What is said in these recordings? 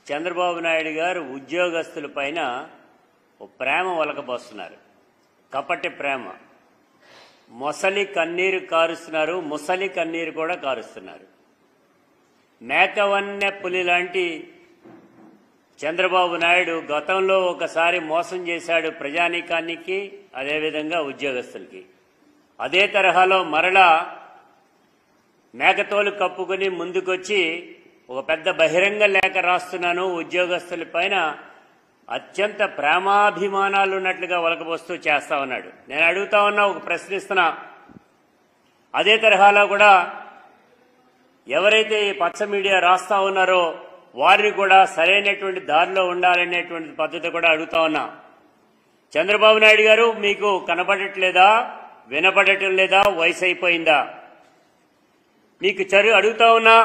చంద్రబాబు నాయుడు గారు ఉద్యోగస్తుల పైన ఓ ప్రేమ ఒలకబోస్తున్నారు కపటి ప్రేమ మొసలి కన్నీరు కారుస్తున్నారు ముసలి కన్నీరు కూడా కారుస్తున్నారు మేకవన్నె పులి లాంటి చంద్రబాబు నాయుడు గతంలో ఒకసారి మోసం చేశాడు ప్రజానీకానికి అదేవిధంగా ఉద్యోగస్తులకి అదే తరహాలో మరలా మేకతోలు కప్పుకుని ముందుకొచ్చి ఒక పెద్ద బహిరంగ లేఖ రాస్తున్నాను ఉద్యోగస్తుల పైన అత్యంత ప్రేమాభిమానాలు ఉన్నట్లుగా ఒలకబోస్తూ చేస్తా ఉన్నాడు నేను అడుగుతా ఉన్నా ఒక ప్రశ్నిస్తున్నా అదే తరహాలో కూడా ఎవరైతే ఈ పచ్చ మీడియా రాస్తా ఉన్నారో వారిని కూడా సరైనటువంటి దారిలో ఉండాలనేటువంటి పద్ధతి కూడా అడుగుతా ఉన్నా చంద్రబాబు నాయుడు గారు మీకు కనపడట్లేదా వినపడటం లేదా వయసు అయిపోయిందా మీకు చరు అడుగుతా ఉన్నా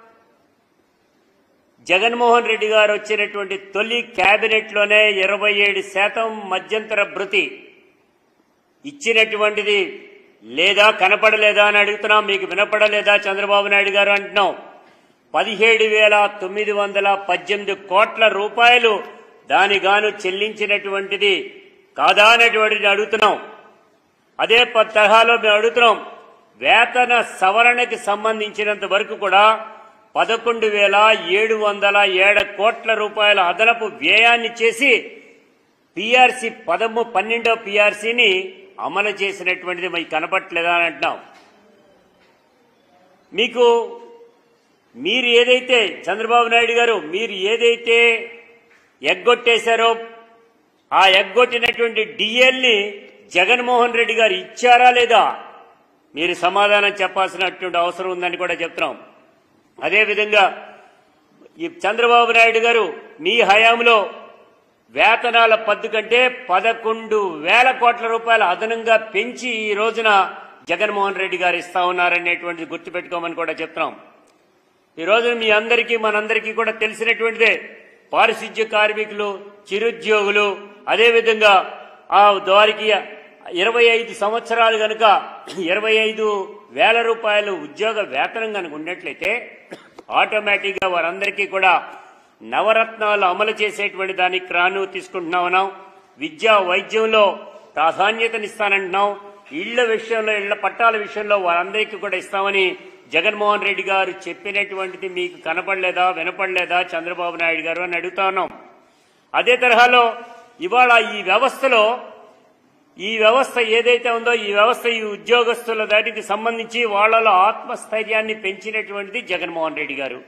జగన్మోహన్ రెడ్డి గారు వచ్చినటువంటి తొలి కేబినెట్లోనే ఇరవై ఏడు శాతం మధ్యంతర భృతి ఇచ్చినటువంటిది లేదా కనపడలేదా అని అడుగుతున్నాం మీకు వినపడలేదా చంద్రబాబు నాయుడు గారు అంటున్నాం పదిహేడు వేల తొమ్మిది వందల పద్దెనిమిది కోట్ల రూపాయలు దానిగాను చెల్లించినటువంటిది కాదా అనేటువంటిది అడుగుతున్నాం అదే ప- తరహాలో మేము అడుగుతున్నాం వేతన సవరణకి సంబంధించినంత వరకు కూడా పదకొండు వేల ఏడు వందల ఏడు కోట్ల రూపాయల అదనపు వ్యయాన్ని చేసి పిఆర్సీ పదము పన్నెండో పిఆర్సీని అమలు చేసినటువంటిది మీకు కనపట్లేదా అని అంటున్నాం మీకు మీరు ఏదైతే చంద్రబాబు నాయుడు గారు మీరు ఏదైతే ఎగ్గొట్టేశారో ఆ ఎగ్గొట్టినటువంటి డిఎల్ని జగన్మోహన్ రెడ్డి గారు ఇచ్చారా లేదా మీరు సమాధానం చెప్పాల్సినటువంటి అవసరం ఉందని కూడా చెప్తున్నాం అదేవిధంగా ఈ చంద్రబాబు నాయుడు గారు మీ హయాంలో వేతనాల పద్దు కంటే పదకొండు వేల కోట్ల రూపాయల అదనంగా పెంచి ఈ రోజున జగన్మోహన్ రెడ్డి గారు ఇస్తా ఉన్నారనేటువంటిది గుర్తుపెట్టుకోమని కూడా చెప్తున్నాం ఈ రోజున మీ అందరికీ మనందరికీ కూడా తెలిసినటువంటిదే పారిశుధ్య కార్మికులు చిరుద్యోగులు అదేవిధంగా ఆ వారికి ఇరవై ఐదు సంవత్సరాలు కనుక ఇరవై ఐదు వేల రూపాయలు ఉద్యోగ వేతనం కనుక ఉన్నట్లయితే ఆటోమేటిక్గా వారందరికీ కూడా నవరత్నాలు అమలు చేసేటువంటి దానికి రాను తీసుకుంటున్నా ఉన్నాం విద్యా వైద్యంలో ప్రాధాన్యతనిస్తానంటున్నాం ఇళ్ల విషయంలో ఇళ్ల పట్టాల విషయంలో వారందరికీ కూడా ఇస్తామని జగన్మోహన్ రెడ్డి గారు చెప్పినటువంటిది మీకు కనపడలేదా వినపడలేదా చంద్రబాబు నాయుడు గారు అని అడుగుతా ఉన్నాం అదే తరహాలో ఇవాళ ఈ వ్యవస్థలో ఈ వ్యవస్థ ఏదైతే ఉందో ఈ వ్యవస్థ ఈ ఉద్యోగస్తుల దానికి సంబంధించి వాళ్ళలో ఆత్మస్థైర్యాన్ని పెంచినటువంటిది జగన్మోహన్ రెడ్డి గారు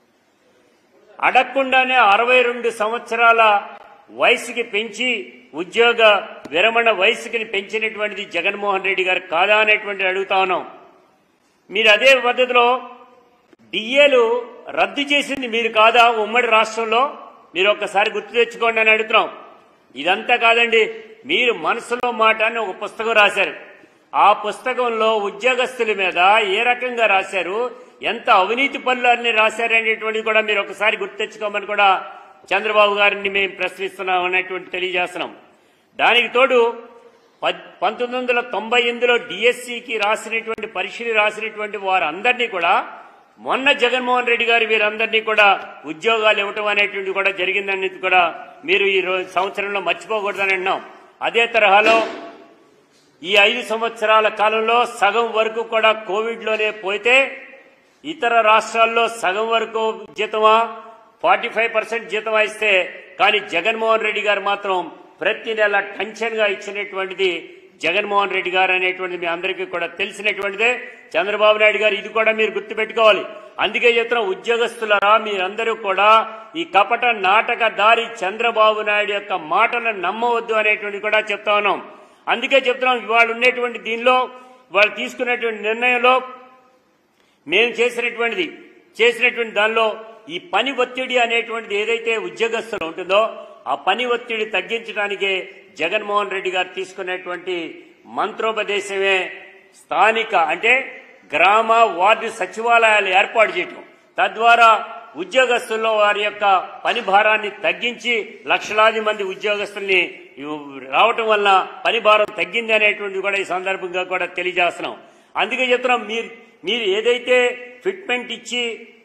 అడగకుండానే అరవై రెండు సంవత్సరాల వయసుకి పెంచి ఉద్యోగ విరమణ వయసుకి పెంచినటువంటిది జగన్మోహన్ రెడ్డి గారు కాదా అనేటువంటి అడుగుతా ఉన్నాం మీరు అదే పద్ధతిలో డిఏలు రద్దు చేసింది మీరు కాదా ఉమ్మడి రాష్ట్రంలో మీరు ఒక్కసారి గుర్తు తెచ్చుకోండి అని అడుగుతున్నాం ఇదంతా కాదండి మీరు మనసులో మాట అని ఒక పుస్తకం రాశారు ఆ పుస్తకంలో ఉద్యోగస్తుల మీద ఏ రకంగా రాశారు ఎంత అవినీతి పనులు అన్ని రాశారనేటువంటిది కూడా మీరు ఒకసారి గుర్తు తెచ్చుకోమని కూడా చంద్రబాబు గారిని మేము ప్రశ్నిస్తున్నాం అనేటువంటి తెలియజేస్తున్నాం దానికి తోడు పద్- పంతొమ్మిది వందల తొంభై ఎనిమిదిలో డిఎస్సికి రాసినటువంటి పరీక్షలు రాసినటువంటి వారందరినీ కూడా మొన్న జగన్మోహన్ రెడ్డి గారు వీరందరినీ కూడా ఉద్యోగాలు ఇవ్వటం అనేటువంటి కూడా జరిగిందని కూడా మీరు ఈ రోజు సంవత్సరంలో మర్చిపోకూడదని అన్నాం అదే తరహాలో ఈ ఐదు సంవత్సరాల కాలంలో సగం వరకు కూడా కోవిడ్ లోనే పోతే ఇతర రాష్ట్రాల్లో సగం వరకు జీతమా ఫార్టీ ఫైవ్ పర్సెంట్ జీతమా ఇస్తే కానీ జగన్మోహన్ రెడ్డి గారు మాత్రం ప్రతి నెల టెన్షన్ గా ఇచ్చినటువంటిది జగన్మోహన్ రెడ్డి గారు అనేటువంటిది మీ అందరికీ కూడా తెలిసినటువంటిదే చంద్రబాబు నాయుడు గారు ఇది కూడా మీరు గుర్తుపెట్టుకోవాలి అందుకే చెప్తున్నా ఉద్యోగస్తులరా మీరందరూ కూడా ఈ కపట నాటక దారి చంద్రబాబు నాయుడు యొక్క మాటలను నమ్మవద్దు అనేటువంటి కూడా చెప్తా ఉన్నాం అందుకే చెప్తున్నాం ఇవాళ ఉండేటువంటి దీనిలో వాళ్ళు తీసుకున్నటువంటి నిర్ణయంలో మేము చేసినటువంటిది చేసినటువంటి దానిలో ఈ పని ఒత్తిడి అనేటువంటిది ఏదైతే ఉద్యోగస్తులు ఉంటుందో ఆ పని ఒత్తిడి తగ్గించడానికే జగన్మోహన్ రెడ్డి గారు తీసుకున్నటువంటి మంత్రోపదేశమే స్థానిక అంటే గ్రామ వార్డు సచివాలయాలు ఏర్పాటు చేయటం తద్వారా ఉద్యోగస్తుల్లో వారి యొక్క పని భారాన్ని తగ్గించి లక్షలాది మంది ఉద్యోగస్తుల్ని రావటం వల్ల పని భారం తగ్గింది అనేటువంటిది కూడా ఈ సందర్భంగా కూడా తెలియజేస్తున్నాం అందుకే చెప్తున్నాం మీరు మీరు ఏదైతే ఫిట్మెంట్ ఇచ్చి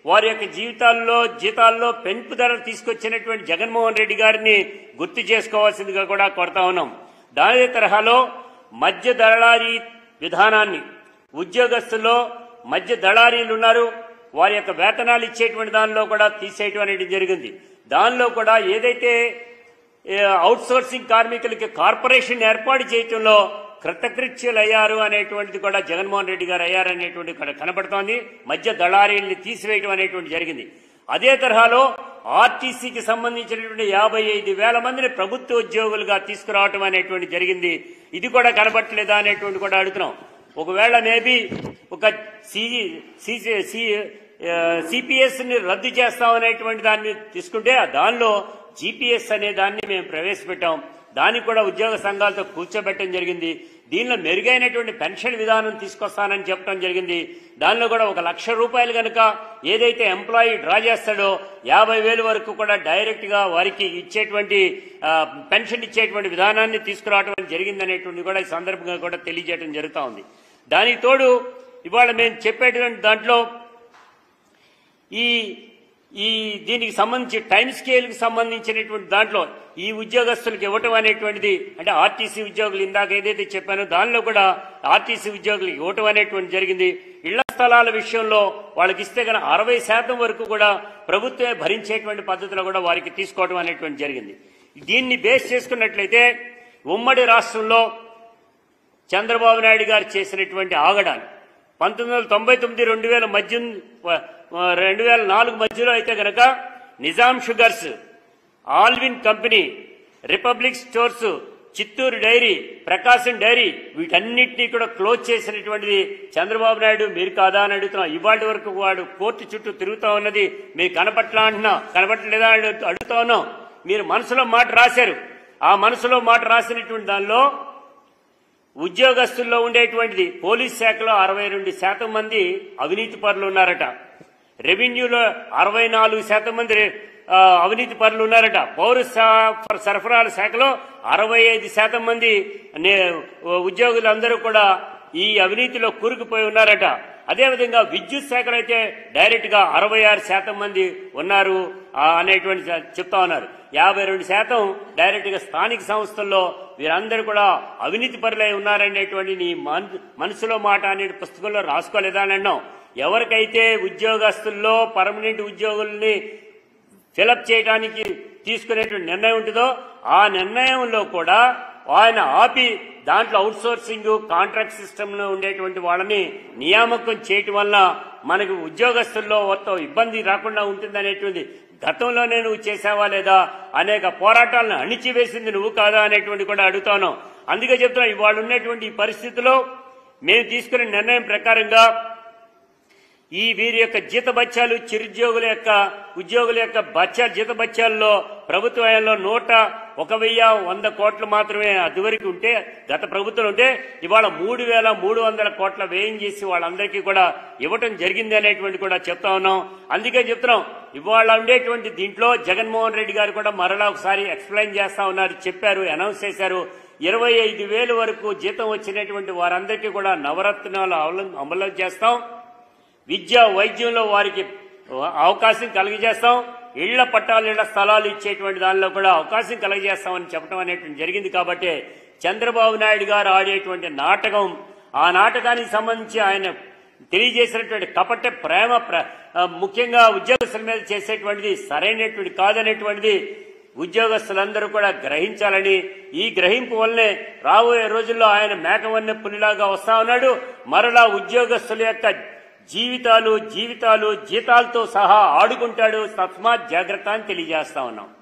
వారి యొక్క జీవితాల్లో జీతాల్లో పెంపుదల తీసుకొచ్చినటువంటి జగన్మోహన్ రెడ్డి గారిని గుర్తు చేసుకోవాల్సిందిగా కూడా కొడతా ఉన్నాం దాని తరహాలో మధ్య దళారీ విధానాన్ని ఉద్యోగస్తుల్లో మధ్య దళారీలు ఉన్నారు వారి యొక్క వేతనాలు ఇచ్చేటువంటి దానిలో కూడా తీసేయటం అనేది జరిగింది దానిలో కూడా ఏదైతే అవుట్ సోర్సింగ్ కార్మికులకి కార్పొరేషన్ ఏర్పాటు చేయటంలో కృతకృత్యులు అయ్యారు అనేటువంటిది కూడా జగన్మోహన్ రెడ్డి గారు అయ్యారు అనేటువంటిది కూడా కనబడుతోంది మధ్య దళారీల్ని తీసివేయడం అనేటువంటి జరిగింది అదే తరహాలో ఆర్టీసీకి సంబంధించినటువంటి యాభై ఐదు వేల మందిని ప్రభుత్వ ఉద్యోగులుగా తీసుకురావటం అనేటువంటి జరిగింది ఇది కూడా కనబట్టలేదా అనేటువంటి కూడా అడుగుతున్నాం ఒకవేళ మేబీ ఒక సిపిఎస్ ని రద్దు చేస్తామనేటువంటి దాన్ని తీసుకుంటే దానిలో జీపీఎస్ అనే దాన్ని మేము ప్రవేశపెట్టాం దానికి కూడా ఉద్యోగ సంఘాలతో కూర్చోబెట్టడం జరిగింది దీనిలో మెరుగైనటువంటి పెన్షన్ విధానం తీసుకొస్తానని చెప్పడం జరిగింది దానిలో కూడా ఒక లక్ష రూపాయలు కనుక ఏదైతే ఎంప్లాయీ డ్రా చేస్తాడో యాభై వేలు వరకు కూడా డైరెక్ట్ గా వారికి ఇచ్చేటువంటి ఆ, పెన్షన్ ఇచ్చేటువంటి విధానాన్ని తీసుకురావడం జరిగింది అనేటువంటి కూడా ఈ సందర్భంగా కూడా తెలియజేయడం జరుగుతూ ఉంది దానికి తోడు ఇవాళ మేము చెప్పేటువంటి దాంట్లో ఈ ఈ దీనికి సంబంధించి టైం స్కేల్ కి సంబంధించినటువంటి దాంట్లో ఈ ఉద్యోగస్తులకు ఇవ్వటం అనేటువంటిది అంటే ఆర్టీసీ ఉద్యోగులు ఇందాక ఏదైతే చెప్పానో దానిలో కూడా ఆర్టీసీ ఉద్యోగులకు ఇవ్వటం అనేటువంటి జరిగింది ఇళ్ల స్థలాల విషయంలో వాళ్ళకి ఇస్తే కనుక అరవై శాతం వరకు కూడా ప్రభుత్వమే భరించేటువంటి పద్ధతిలో కూడా వారికి తీసుకోవడం అనేటువంటి జరిగింది దీన్ని బేస్ చేసుకున్నట్లయితే ఉమ్మడి రాష్ట్రంలో చంద్రబాబు నాయుడు గారు చేసినటువంటి ఆగడాలు పంతొమ్మిది వందల తొంభై తొమ్మిది రెండు వేల మధ్య రెండు వేల నాలుగు మధ్యలో అయితే గనక Nizam sugars Allwyn company republic stores Chittoor dairy Prakasam dairy వీటన్నిటినీ కూడా క్లోజ్ చేసినటువంటిది చంద్రబాబు నాయుడు మీరు కాదా అని అడుగుతున్నాం ఇవాటి వరకు వాడు కోర్టు చుట్టూ తిరుగుతా ఉన్నది మీరు కనపట్లా అంటున్నా కనపట్టలేదా అని అడుగు- అడుగుతా ఉన్నాం మీరు మనసులో మాట రాశారు ఆ మనసులో మాట రాసినటువంటి దానిలో ఉద్యోగస్తుల్లో ఉండేటువంటిది పోలీస్ శాఖలో అరవై రెండు శాతం మంది అవినీతి పరులు ఉన్నారట రెవెన్యూలో అరవై నాలుగు శాతం మంది ఆ, అవినీతి పరులు ఉన్నారట పౌర సా- సరఫరాల శాఖలో అరవై ఐదు శాతం మంది నే- ఉద్యోగులందరూ కూడా ఈ అవినీతిలో కూరుకుపోయి ఉన్నారట అదేవిధంగా విద్యుత్ శాఖలో అయితే డైరెక్ట్ గా అరవై ఆరు శాతం మంది ఉన్నారు ఆ, అనేటువంటి చ- చెప్తా ఉన్నారు యాభై రెండు శాతం డైరెక్ట్ గా స్థానిక సంస్థల్లో వీరందరూ కూడా అవినీతి పరులై ఉన్నారనేటువంటి నీ మన్- మనసులో మాట అనే పుస్తకంలో రాసుకోలేదా అని అన్నాం ఎవరికైతే ఉద్యోగస్తుల్లో పర్మనెంట్ ఉద్యోగుల్ని ఫిలప్ చేయడానికి తీసుకునేటువంటి నిర్ణయం ఉంటుందో ఆ నిర్ణయంలో కూడా ఆయన ఆపి దాంట్లో అవుట్ సోర్సింగ్ కాంట్రాక్ట్ సిస్టమ్ లో ఉండేటువంటి వాళ్ళని నియామకం చేయటం వల్ల మనకు ఉద్యోగస్తుల్లో మొత్తం ఇబ్బంది రాకుండా ఉంటుందనేటువంటి గతంలోనే నువ్వు చేసావా లేదా అనేక పోరాటాలను అణిచివేసింది నువ్వు కాదా అనేటువంటి కూడా అడుగుతాను అందుకే చెప్తున్నా ఇవాళ ఉన్నటువంటి ఈ పరిస్థితిలో మేము తీసుకునే నిర్ణయం ప్రకారంగా ఈ వీరి యొక్క జీత బత్యాలు చిరుద్యోగుల యొక్క ఉద్యోగుల యొక్క బత్య జీత బత్యాల్లో ప్రభుత్వ హయాంలో నూట ఒక వెయ్యి వంద కోట్లు మాత్రమే అదివరకు ఉంటే గత ప్రభుత్వం ఉంటే ఇవాళ మూడు వేల మూడు వందల కోట్ల వ్యయం చేసి వాళ్ళందరికీ కూడా ఇవ్వటం జరిగింది అనేటువంటి కూడా చెప్తా ఉన్నాం అందుకే చెప్తున్నాం ఇవాళ ఉండేటువంటి దీంట్లో జగన్మోహన్ రెడ్డి గారు కూడా మరలా ఒకసారి ఎక్స్ప్లెయిన్ చేస్తా ఉన్నారు చెప్పారు అనౌన్స్ చేశారు ఇరవై ఐదు వేలు వరకు జీతం వచ్చినటువంటి వారందరికీ కూడా నవరత్నాలు అమలు- అమలు చేస్తాం విద్య వైద్యంలో వారికి అవకాశం కలిగజేస్తాం ఇళ్ల పట్టాలు ఇళ్ల స్థలాలు ఇచ్చేటువంటి దానిలో కూడా అవకాశం కలిగజేస్తామని చెప్పడం అనేటువంటి జరిగింది కాబట్టి చంద్రబాబు నాయుడు గారు ఆడేటువంటి నాటకం ఆ నాటకానికి సంబంధించి ఆయన తెలియజేసినటువంటి కపట ప్రేమ ప్ర- ఆ, ముఖ్యంగా ఉద్యోగస్తుల మీద చేసేటువంటిది సరైనటువంటి కాదనేటువంటిది ఉద్యోగస్తులందరూ కూడా గ్రహించాలని ఈ గ్రహింపు వల్లనే రాబోయే రోజుల్లో ఆయన మేకవన్నె పులిలాగా వస్తా ఉన్నాడు మరలా ఉద్యోగస్తుల యొక్క జీవితాలు జీవితాలు జీతాలతో సహా ఆడుకుంటాడు తస్మాత్ జాగ్రత్త అని తెలియజేస్తా ఉన్నాం